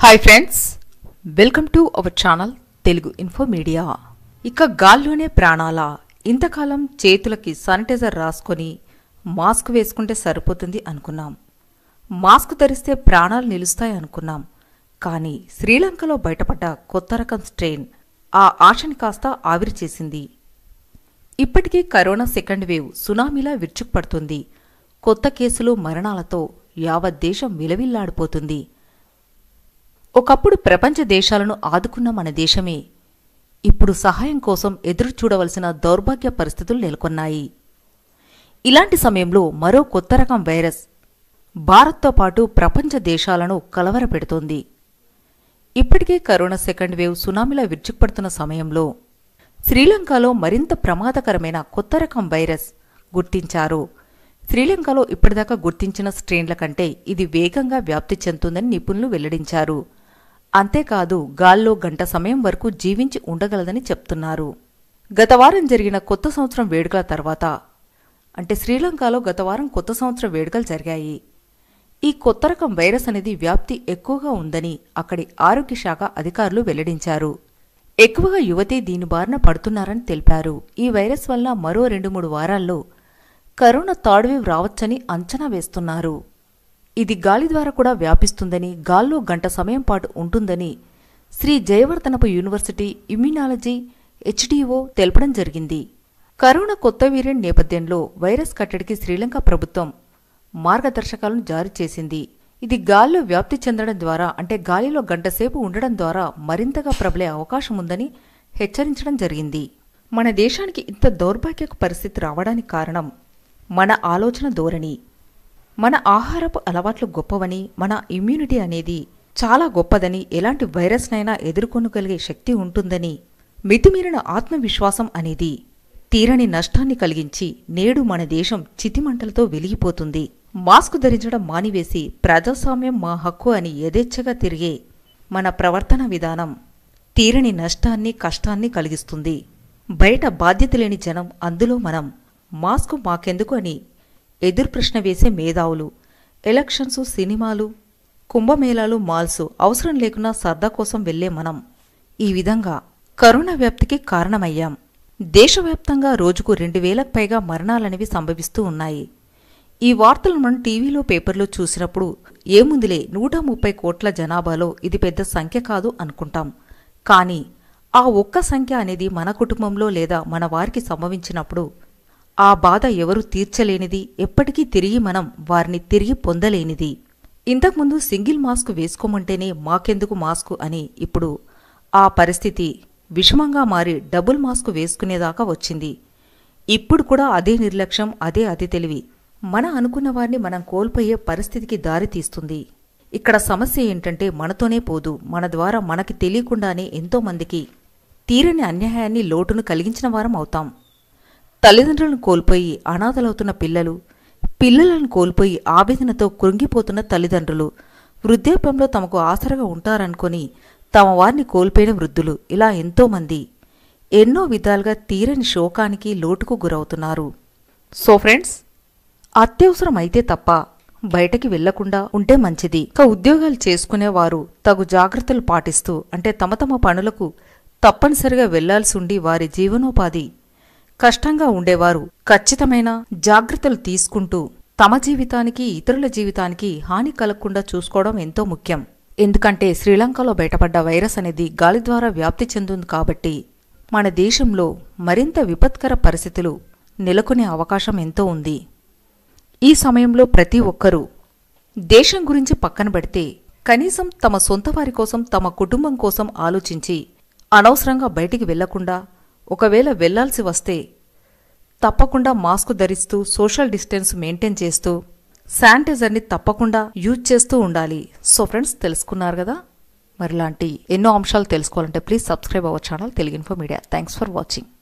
hi friends welcome to our channel Telugu info media ఇక గాల్లోనే ప్రాణాల ఇంతకాలం చేతులకి శానిటైజర్ రాసుకొని మాస్క్ వేసుకుంటే సరిపోతుంది అనుకున్నాం మాస్క్ ధరిస్తే ప్రాణాలు నిలుస్తాయి అనుకున్నాం కానీ శ్రీలంకలో బయటపడ్డ కొత్త రకం స్ట్రెయిన్ ఆ ఆశని కాస్త ఆవిరి చేసింది ఇప్పటికీ కరోనా సెకండ్ వేవ్ సునామీలా విరుచుకుపడుతుంది కొత్త కేసులు మరణాలతో యావత్ దేశం విలవిల్లాడిపోతుంది ఒకప్పుడు ప్రపంచ దేశాలను ఆదుకున్న మన దేశమే ఇప్పుడు సహాయం కోసం ఎదురు చూడవలసిన దౌర్భాగ్య పరిస్థితులు నెలకొన్నాయి ఇలాంటి సమయంలో మరో కొత్త రకం వైరస్ భారత్తో పాటు ప్రపంచ దేశాలను కలవరపెడుతోంది ఇప్పటికే కరోనా సెకండ్ వేవ్ సునామీలా విరుచుకుపడుతున్న సమయంలో శ్రీలంకలో మరింత ప్రమాదకరమైన కొత్త రకం వైరస్ గుర్తించారు శ్రీలంకలో ఇప్పటిదాకా గుర్తించిన స్ట్రెయిన్ల కంటే ఇది వేగంగా వ్యాప్తి చెందుతుందని నిపుణులు వెల్లడించారు అంతేకాదు గాల్లో గంట సమయం వరకు జీవించి ఉండగలదని చెప్తున్నారు గత వారం జరిగిన కొత్త సంవత్సరం వేడుకల తర్వాత అంటే శ్రీలంకలో గత వారం కొత్త సంవత్సరం వేడుకలు జరిగాయి ఈ కొత్త రకం వైరస్ అనేది వ్యాప్తి ఎక్కువగా ఉందని అక్కడి ఆరోగ్య శాఖ అధికారులు వెల్లడించారు ఎక్కువగా యువతే దీని బారిన పడుతున్నారని తెలిపారు ఈ వైరస్ వల్ల మరో రెండు మూడు వారాల్లో కరోనా థర్డ్ వేవ్ రావచ్చని అంచనా వేస్తున్నారు ఇది గాలి ద్వారా కూడా వ్యాపిస్తుందని గాల్లో గంట సమయం పాటు ఉంటుందని Sri Jayewardenepura university immunology HDO తెలపడం జరిగింది కరోనా కొత్త వేరియంట్ నేపథ్యంలో వైరస్ కట్టడికి శ్రీలంక ప్రభుత్వం మార్గదర్శకాలను జారీ చేసింది ఇది గాల్లో వ్యాప్తి చెందడం ద్వారా అంటే గాలిలో గంటసేపు ఉండడం ద్వారా మరింతగా ప్రబలే అవకాశం ఉందని హెచ్చరించడం జరిగింది మన దేశానికి ఇంత దౌర్భాగ్య పరిస్థితి రావడానికి కారణం మన ఆలోచన ధోరణి మన ఆహారపు అలవాట్లు గొప్పవని మన ఇమ్యూనిటీ అనేది చాలా గొప్పదని ఎలాంటి వైరస్నైనా ఎదుర్కొనగలిగే శక్తి ఉంటుందని మితిమీరిన ఆత్మవిశ్వాసం అనేది తీరని నష్టాన్ని కలిగించి నేడు మన దేశం చితిమంటలతో వెలిగిపోతుంది మాస్క్ ధరించడం మానివేసి ప్రజాస్వామ్యం మా హక్కు అని యథేచ్ఛగా తిరిగే మన ప్రవర్తన విధానం తీరని నష్టాన్ని కష్టాన్ని కలిగిస్తుంది బయట బాధ్యత లేని జనం అందులో మనం మాస్క్ మాకెందుకు అని ఎదురు ప్రశ్న వేసే మేధావులు ఎలక్షన్స్ సినిమాలు కుంభమేళాలు మాల్స్ అవసరం లేకున్నా సరదా కోసం వెళ్లే మనం ఈ విధంగా కరోనా వ్యాప్తికి కారణమయ్యాం దేశవ్యాప్తంగా రోజుకు రెండు వేలకు పైగా మరణాలనేవి సంభవిస్తూ ఉన్నాయి ఈ వార్తలు మనం టీవీలో పేపర్లో చూసినప్పుడు ఏముందిలే నూట ముప్పై కోట్ల జనాభాలో ఇది పెద్ద సంఖ్య కాదు అనుకుంటాం కానీ ఆ ఒక్క సంఖ్య అనేది మన కుటుంబంలో లేదా మన వారికి సంభవించినప్పుడు ఆ బాధ ఎవరు తీర్చలేనిది ఎప్పటికీ తిరిగి మనం వారిని తిరిగి పొందలేనిది ఇంతకుముందు సింగిల్ మాస్క్ వేసుకోమంటేనే మాకెందుకు మాస్క్ అని ఇప్పుడు ఆ పరిస్థితి విషమంగా మారి డబుల్ మాస్క్ వేసుకునేదాకా వచ్చింది ఇప్పుడు కూడా అదే నిర్లక్ష్యం అదే అతి తెలివి మన అనుకున్న వారిని మనం కోల్పోయే పరిస్థితికి దారి తీస్తుంది ఇక్కడ సమస్య ఏంటంటే మనతోనే పోదు మన ద్వారా మనకి తెలియకుండానే ఎంతోమందికి తీరని అన్యాయాన్ని లోటును కలిగించిన వారం అవుతాం తల్లిదండ్రులను కోల్పోయి అనాథలవుతున్న పిల్లలు పిల్లలను కోల్పోయి ఆవేదనతో కృంగిపోతున్న తల్లిదండ్రులు వృద్ధాప్యంలో తమకు ఆసరగా ఉంటారనుకొని తమ వారిని కోల్పోయిన వృద్ధులు ఇలా ఎంతోమంది ఎన్నో విధాలుగా తీరని శోకానికి లోటుకు గురవుతున్నారు సో ఫ్రెండ్స్ అత్యవసరం అయితే తప్ప బయటకి వెళ్లకుండా ఉంటే మంచిది ఇక ఉద్యోగాలు చేసుకునేవారు తగు జాగ్రత్తలు పాటిస్తూ అంటే తమ తమ పనులకు తప్పనిసరిగా వెళ్లాల్సి ఉండి వారి జీవనోపాధి కష్టంగా ఉండేవారు ఖచ్చితమైన జాగ్రత్తలు తీసుకుంటూ తమ జీవితానికి ఇతరుల జీవితానికి హాని కలగకుండా చూసుకోవడం ఎంతో ముఖ్యం ఎందుకంటే శ్రీలంకలో బయటపడ్డ వైరస్ అనేది గాలి ద్వారా వ్యాప్తి చెందుంది కాబట్టి మన దేశంలో మరింత విపత్కర పరిస్థితులు నెలకొనే అవకాశం ఎంతో ఉంది ఈ సమయంలో ప్రతి ఒక్కరూ దేశం గురించి పక్కన పెడితే కనీసం తమ సొంత వారి కోసం తమ కుటుంబం కోసం ఆలోచించి అనవసరంగా బయటికి వెళ్లకుండా ఒకవేళ వెళ్లాల్సి వస్తే తప్పకుండా మాస్క్ ధరిస్తూ సోషల్ డిస్టెన్స్ మెయింటైన్ చేస్తూ శానిటైజర్ని తప్పకుండా యూజ్ చేస్తూ ఉండాలి సో ఫ్రెండ్స్ తెలుసుకున్నారు కదా మరిలాంటి ఎన్నో అంశాలు తెలుసుకోవాలంటే please subscribe our channel Telugu info media thanks for watching